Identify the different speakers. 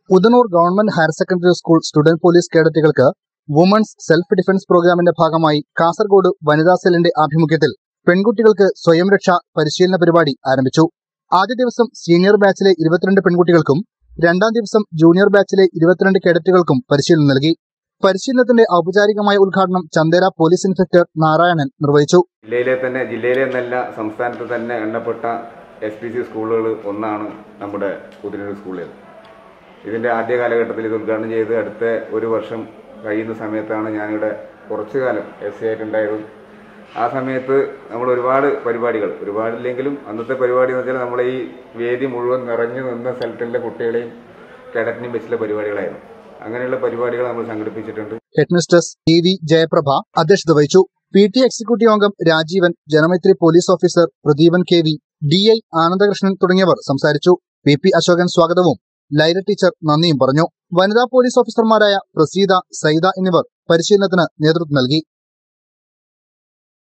Speaker 1: Udinur government higher secondary school student police കേഡറ്റുകൾക്ക് women's self defence പ്രോഗ്രാമിന്റെ ഭാഗമായി കാസർഗോഡ് വനിതാ സെല്ലിന്റെ ആഭിമുഖ്യത്തിൽ പെൺകുട്ടികൾക്ക് സ്വയം രക്ഷാ പരിശീലന പരിപാടി ആരംഭിച്ചു ആദ്യ ദിവസം സീനിയർ ബാച്ചിലെ ഇരുപത്തിരണ്ട് പെൺകുട്ടികൾക്കും രണ്ടാം ദിവസം ജൂനിയർ ബാച്ചിലെ ഇരുപത്തിരണ്ട് കേഡറ്റുകൾക്കും പരിശീലനം നൽകി പരിശീലനത്തിന്റെ ഔപചാരികമായ ഉദ്ഘാടനം ചന്ദേര പോലീസ് ഇൻസ്പെക്ടർ നാരായണൻ നിർവഹിച്ചു
Speaker 2: ജില്ലയിലെ തന്നെ ജില്ലയിലെ എന്നല്ല സംസ്ഥാനത്ത് തന്നെ എണ്ണപ്പെട്ട എസ് പി സി സ്കൂളുകൾ ഒന്നാണ് നമ്മുടെ കുതിരൂർ സ്കൂളിൽ ഇതിൻ്റെ ആദ്യ കാലഘട്ടത്തിൽ ഇത് ഉദ്ഘാടനം ചെയ്ത് അടുത്ത ഒരു വർഷം കഴിയുന്ന സമയത്താണ് ഞാനിവിടെ കുറച്ചു കാലം എസ് സി ആയിട്ടുണ്ടായത് ആ സമയത്ത് നമ്മൾ ഒരുപാട് പരിപാടികൾ ഒരുപാടില്ലെങ്കിലും അന്നത്തെ പരിപാടി എന്ന് വെച്ചാൽ നമ്മളെ ഈ വേദി മുഴുവൻ നിറഞ്ഞു നിന്ന സ്ഥലത്തുള്ള കുട്ടികളെയും കേഡറ്റിനെയും വെച്ചുള്ള പരിപാടികളായിരുന്നു അങ്ങനെയുള്ള പരിപാടികൾ നമ്മൾ സംഘടിപ്പിച്ചിട്ടുണ്ട്
Speaker 1: ഹെഡ്മിസ്ട്രസ് ടി വി ജയപ്രഭ അധ്യക്ഷത വഹിച്ചു പി ടി എക്സിക്യൂട്ടീവ് അംഗം Rajeevan Janamaithri police officer Pradeepan K V D I Anandakrishnan തുടങ്ങിയവർ സംസാരിച്ചു പി പി അശോകൻ സ്വാഗതവും ലൈല ടീച്ചർ നന്ദിയും പറഞ്ഞു വനിതാ പോലീസ് ഓഫീസർമാരായ പ്രസീത സൈദ എന്നിവർ പരിശീലനത്തിന് നേതൃത്വം നൽകി